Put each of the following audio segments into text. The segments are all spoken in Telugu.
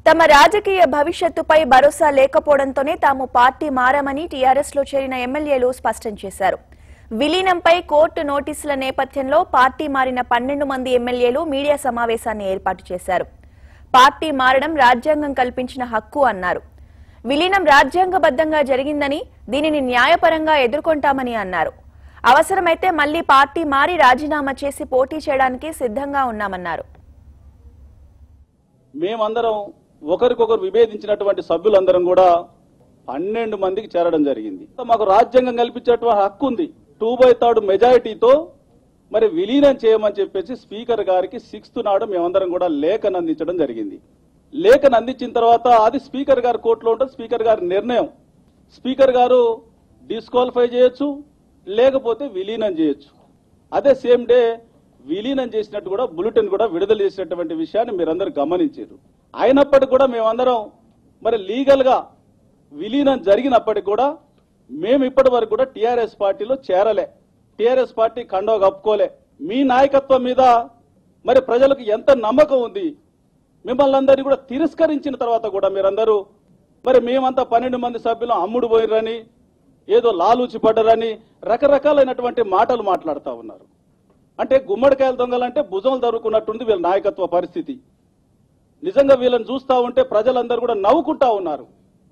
తమ రాజకీయ భవిష్యత్తుపై భరోసా లేకపోవడంతోనే తాము పార్టీ మారామని టీఆర్ఎస్ లో చేరిన ఎమ్మెల్యేలు స్పష్టం చేశారు విలీనంపై కోర్టు నోటీసుల నేపథ్యంలో పార్టీ మారిన పన్నెండు మంది ఎమ్మెల్యేలు మీడియా సమావేశాన్ని ఏర్పాటు చేశారు పార్టీ మారడం రాజ్యాంగం కల్పించిన హక్కు అన్నారు విలీనం రాజ్యాంగబద్ధంగా జరిగిందని దీనిని న్యాయపరంగా ఎదుర్కొంటామని అన్నారు అవసరమైతే మళ్లీ పార్టీ మారి రాజీనామా చేసి పోటీ చేయడానికి సిద్ధంగా ఉన్నామన్నారు మేమందరం ఒకరికొకరు విభేదించినటువంటి సభ్యులందరం కూడా పన్నెండు మందికి చేరడం జరిగింది మాకు రాజ్యాంగం కల్పించేటువంటి హక్కు ఉంది టూ బై థర్డ్ మెజారిటీతో మరి విలీనం చేయమని చెప్పేసి స్పీకర్ గారికి సిక్స్త్ నాడు మేమందరం కూడా లేఖను అందించడం జరిగింది లేఖను అందించిన తర్వాత అది స్పీకర్ గారి కోర్టులో ఉంటుంది స్పీకర్ గారి నిర్ణయం స్పీకర్ గారు డిస్క్వాలిఫై చేయొచ్చు లేకపోతే విలీనం చేయొచ్చు అదే సేమ్ డే విలీనం చేసినట్టు కూడా బులెటిన్ కూడా విడుదల చేసినటువంటి విషయాన్ని మీరందరూ గమనించారు అయినప్పటికీ కూడా మేమందరం మరి లీగల్ గా విలీనం జరిగినప్పటికీ కూడా మేము ఇప్పటి వరకు కూడా టీఆర్ఎస్ పార్టీలో చేరలే టీఆర్ఎస్ పార్టీ కండవ కప్పుకోలే మీ నాయకత్వం మీద మరి ప్రజలకు ఎంత నమ్మకం ఉంది మిమ్మల్ని అందరినీ కూడా తిరస్కరించిన తర్వాత కూడా మీరందరూ మరి మేమంతా పన్నెండు మంది సభ్యులు అమ్ముడు పోయిరని ఏదో లాలూచి పడ్డరని రకరకాలైనటువంటి మాటలు మాట్లాడుతూ ఉన్నారు అంటే గుమ్మడికాయల దొంగలంటే భుజం దొరుకున్నట్టుంది వీళ్ళ నాయకత్వ పరిస్థితి నిజంగా వీళ్ళని చూస్తా ఉంటే ప్రజలందరూ కూడా నవ్వుకుంటా ఉన్నారు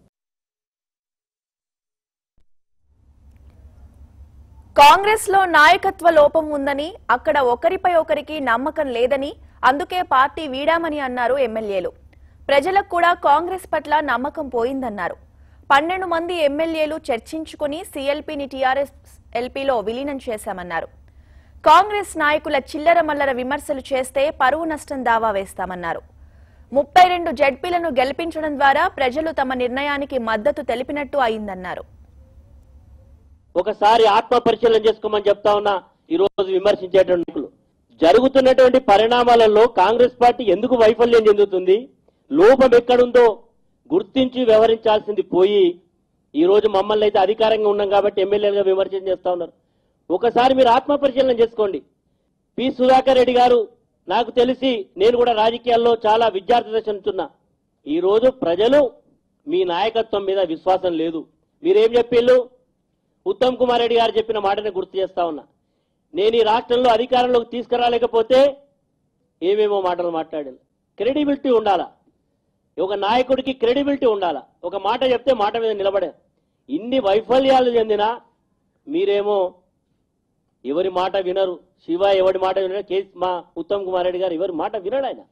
కాంగ్రెస్ లో నాయకత్వ లోపం ఉందని అక్కడ ఒకరిపై ఒకరికి నమ్మకం లేదని అందుకే పార్టీ వీడామని అన్నారు ఎమ్మెల్యేలు ప్రజలకు కూడా కాంగ్రెస్ పట్ల నమ్మకం పోయిందన్నారు పన్నెండు మంది ఎమ్మెల్యేలు చర్చించుకుని సీఎల్పీని టీఆర్ఎస్ ఎల్పీలో విలీనం చేశామన్నారు కాంగ్రెస్ నాయకుల చిల్లర మల్లర విమర్శలు చేస్తే పరువు నష్టం దావా వేస్తామన్నారు ముప్పై రెండు జడ్పీలను గెలిపించడం ద్వారా ప్రజలు తమ నిర్ణయానికి మద్దతు తెలిపినట్టు అయిందన్నారు ఒకసారి ఆత్మ పరిశీలన చేసుకోమని చెప్తా ఉన్నా ఈ రోజు విమర్శించేటువంటి నాయకులు. జరుగుతున్నటువంటి పరిణామాలలో కాంగ్రెస్ పార్టీ ఎందుకు వైఫల్యం చెందుతుంది లోపం ఎక్కడుందో గుర్తించి వ్యవహరించాల్సింది పోయి ఈ రోజు మమ్మల్ని అయితే అధికారంగా ఉన్నాం కాబట్టి ఎమ్మెల్యేలుగా విమర్శన చేస్తా ఉన్నారు ఒకసారి మీరు ఆత్మ పరిశీలన చేసుకోండి పి సుధాకర్ రెడ్డి గారు నాకు తెలిసి నేను కూడా రాజకీయాల్లో చాలా విద్యార్థి దశ ఉంటున్నా ఈ రోజు ప్రజలు మీ నాయకత్వం మీద విశ్వాసం లేదు మీరేం చెప్పిళ్ళు ఉత్తమ్ కుమార్ రెడ్డి గారు చెప్పిన మాటని గుర్తు చేస్తా ఉన్నా నేను ఈ రాష్ట్రంలో అధికారంలోకి తీసుకురాలేకపోతే ఏమేమో మాటలు మాట్లాడాను క్రెడిబిలిటీ ఉండాలా ఒక నాయకుడికి క్రెడిబిలిటీ ఉండాలా ఒక మాట చెప్తే మాట మీద నిలబడే ఇన్ని వైఫల్యాలు చెందినా మీరేమో ఎవరి మాట వినరు శివ ఎవరి మాట వినరు కేసు మా ఉత్తమ్ కుమార్ రెడ్డి గారు ఎవరి మాట వినడు ఆయన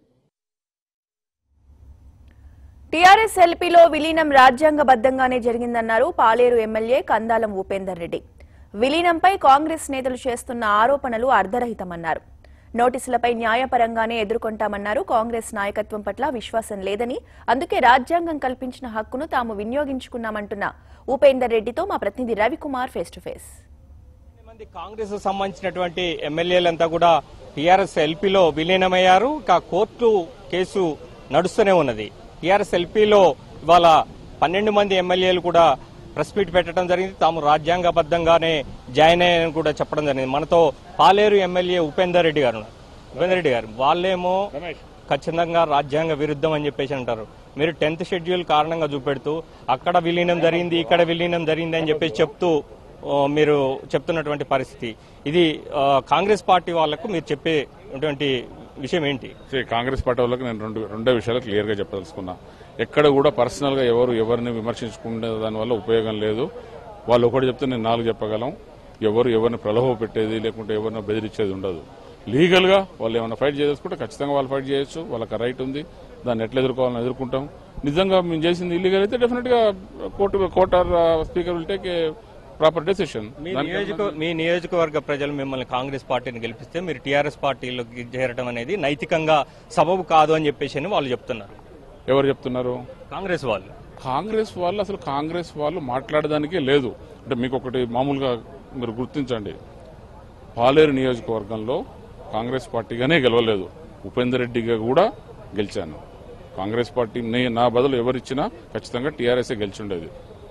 టీఆర్ఎస్ ఎల్పీలో విలీనం రాజ్యాంగబద్ధంగానే జరిగిందన్నారు పాలేరు ఎమ్మెల్యే కందాలం ఉపేందర్ రెడ్డి విలీనంపై కాంగ్రెస్ నేతలు చేస్తున్న ఆరోపణలు అర్ధరహితమన్నారు నోటీసులపై న్యాయపరంగానే ఎదుర్కొంటామన్నారు కాంగ్రెస్ నాయకత్వం పట్ల విశ్వాసం లేదని అందుకే రాజ్యాంగం కల్పించిన హక్కును తాము వినియోగించుకున్నామంటున్న ఉపేందర్ రెడ్డితో మా ప్రతినిధి రవికుమార్ ఫేస్ టు ఫేస్ మంది కాంగ్రెస్ సంబంధించినటువంటి ఎమ్మెల్యేలంతా కూడా టీఆర్ఎస్ ఎల్పీలో విలీనమయ్యారు ఇక కోర్టు కేసు నడుస్తూనే ఉన్నది టీఆర్ఎస్ ఎల్పీలో ఇవాళ పన్నెండు మంది ఎమ్మెల్యేలు కూడా ప్రెస్ మీట్ పెట్టడం జరిగింది తాము రాజ్యాంగబద్ధంగానే జాయిన్ అయ్యారని కూడా చెప్పడం జరిగింది మనతో పాలేరు ఎమ్మెల్యే ఉపేందర్ రెడ్డి గారు ఉన్నారు. ఉపేందర్ రెడ్డి గారు వాళ్ళేమో ఖచ్చితంగా రాజ్యాంగ విరుద్ధం అని చెప్పేసి అంటారు మీరు టెన్త్ షెడ్యూల్ కారణంగా చూపెడుతూ అక్కడ విలీనం జరిగింది ఇక్కడ విలీనం జరిగింది అని చెప్పేసి చెప్తూ ఆ, మీరు చెప్తున్నటువంటి పరిస్థితి ఇది ఆ, కాంగ్రెస్ పార్టీ వాళ్లకు మీరు చెప్పేటువంటి విషయం ఏంటి శ్రీ కాంగ్రెస్ పార్టీ వాళ్ళకి నేను రెండు రెండో విషయాలు క్లియర్ గా చెప్పదలుచుకున్నా ఎక్కడ కూడా పర్సనల్ గా ఎవరు ఎవరిని విమర్శించుకునే దాని వల్ల ఉపయోగం లేదు వాళ్ళు ఒకటి చెప్తే నేను నాలుగు చెప్పగలం ఎవరు ఎవరిని ప్రలోభ పెట్టేది లేకుంటే ఎవరిని బెదిరించేది ఉండదు లీగల్ గా వాళ్ళు ఏమైనా ఫైట్ చేసుకుంటే ఖచ్చితంగా వాళ్ళు ఫైట్ చేయొచ్చు వాళ్ళకి రైట్ ఉంది దాన్ని ఎట్లా ఎదుర్కోవాలని ఎదుర్కొంటాం నిజంగా మేము చేసింది ఇల్లీగల్ అయితే డెఫినెట్ గా court court or speaker will take a proper decision మీ నియోజక మీ నియోజకవర్గ ప్రజలు మిమ్మల్ని కాంగ్రెస్ పార్టీని గెలిపిస్తే మీరు టీఆర్ఎస్ పార్టీలోకి చేరడం అనేది నైతికంగా సబబు కాదు అని చెప్పేసి అని వాళ్ళు చెప్తున్నారు ఎవరు చెప్తున్నారు కాంగ్రెస్ వాళ్ళు కాంగ్రెస్ వాళ్ళు అసలు కాంగ్రెస్ వాళ్ళు మాట్లాడడానికే లేదు అంటే మీకు ఒకటి మామూలుగా మీరు గుర్తించండి పాలేరు నియోజకవర్గంలో కాంగ్రెస్ పార్టీగానే గెలవలేదు ఉపేందర్ రెడ్డిగా కూడా గెలిచాను కాంగ్రెస్ పార్టీ నే- నా బదులు ఎవరిచ్చినా ఖచ్చితంగా టీఆర్ఎస్ఏ గెలిచిండేది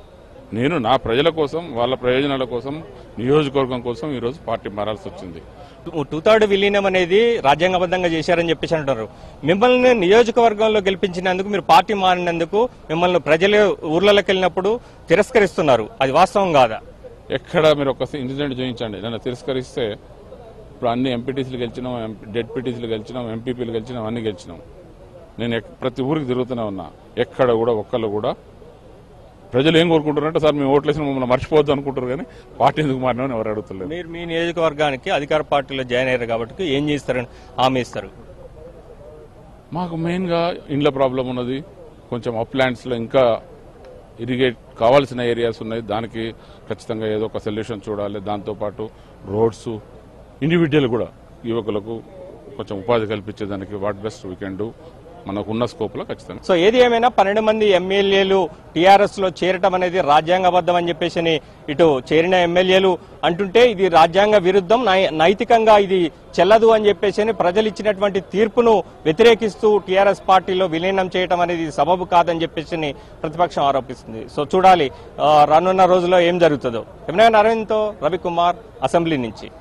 నేను నా ప్రజల కోసం వాళ్ళ ప్రయోజనాల కోసం నియోజకవర్గం కోసం ఈరోజు పార్టీ మారాల్సి వచ్చింది టూ థర్డ్ విలీనం అనేది రాజ్యాంగబద్ధంగా చేశారని చెప్పేసి అంటున్నారు మిమ్మల్ని నియోజకవర్గంలో గెలిపించినందుకు మీరు పార్టీ మారినందుకు మిమ్మల్ని ప్రజలు ఊర్లలోకి వెళ్ళినప్పుడు తిరస్కరిస్తున్నారు అది వాస్తవం కాదా ఎక్కడ మీరు ఒక ఇన్సిడెంట్ చూపించండి నన్ను తిరస్కరిస్తే ఇప్పుడు అన్ని ఎంపీటీసీలు గెలిచినాం డెడ్పీటీసీలు గెలిచినాం ఎంపీపీలు గెలిచినాం అన్ని గెలిచినాం నేను ఎక్- ప్రతి ఊరికి తిరుగుతూనే ఉన్నా ఎక్కడ కూడా ఒక్కళ్ళు కూడా ప్రజలు ఏం కోరుకుంటారంటే సార్ మేము ఓట్లేసిన మమ్మల్ని మర్చిపోవద్దు అనుకుంటారు కానీ పార్టీ ఎందుకు మారినామని ఎవరు అడుగుతలేదు మీరు మీ నియోజకవర్గానికి అధికార పార్టీలో జాయిన్ అయ్యారు కాబట్టి ఏం చేస్తారని హామీ ఇస్తారు మాకు మెయిన్గా ఇండ్ల ప్రాబ్లం ఉన్నది కొంచెం అప్లాండ్స్లో ఇంకా ఇరిగేట్ కావాల్సిన ఏరియాస్ ఉన్నాయి దానికి ఖచ్చితంగా ఏదో ఒక సొల్యూషన్ చూడాలి దాంతోపాటు రోడ్స్ ఇండివిజువల్ కూడా యువకులకు కొంచెం ఉపాధి కల్పించేదానికి what best we can do మనకున్న స్కోప్లో ఖచ్చితంగా సో ఏది ఏమైనా పన్నెండు మంది ఎమ్మెల్యేలు టీఆర్ఎస్ లో చేరటం అనేది రాజ్యాంగబద్ధం అని చెప్పేసి ఇటు చేరిన ఎమ్మెల్యేలు అంటుంటే ఇది రాజ్యాంగ విరుద్ధం నై- నైతికంగా ఇది చెల్లదు అని చెప్పేసి ప్రజలు ఇచ్చినటువంటి తీర్పును వ్యతిరేకిస్తూ టీఆర్ఎస్ పార్టీలో విలీనం చేయటం అనేది సబబు కాదని చెప్పేసి ప్రతిపక్షం ఆరోపిస్తుంది సో చూడాలి ఆ, రానున్న రోజుల్లో ఏం జరుగుతుందో ఎమ్మెల్యే అరవింద్తో రవికుమార్ అసెంబ్లీ నుంచి